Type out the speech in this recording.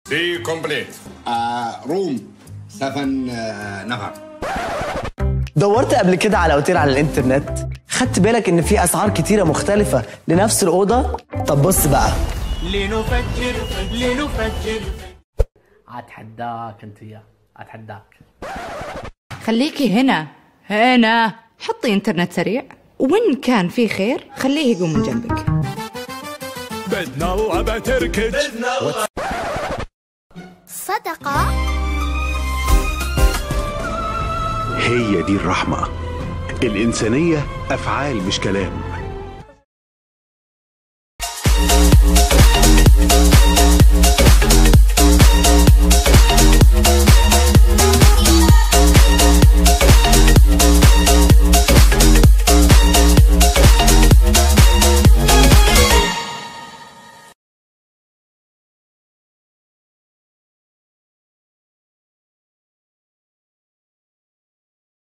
Be complete. روم 7 نفر دورت قبل كده على اوتيل على الانترنت خدت بالك ان في اسعار كتيره مختلفه لنفس الاوضه طب بص بقى لنفجر لنفجر اتحداك انت وياه اتحداك خليكي هنا هنا حطي انترنت سريع وين كان في خير خليه يقوم من جنبك بدنا الله بتركج صدقة هي دي الرحمة الإنسانية أفعال مش كلام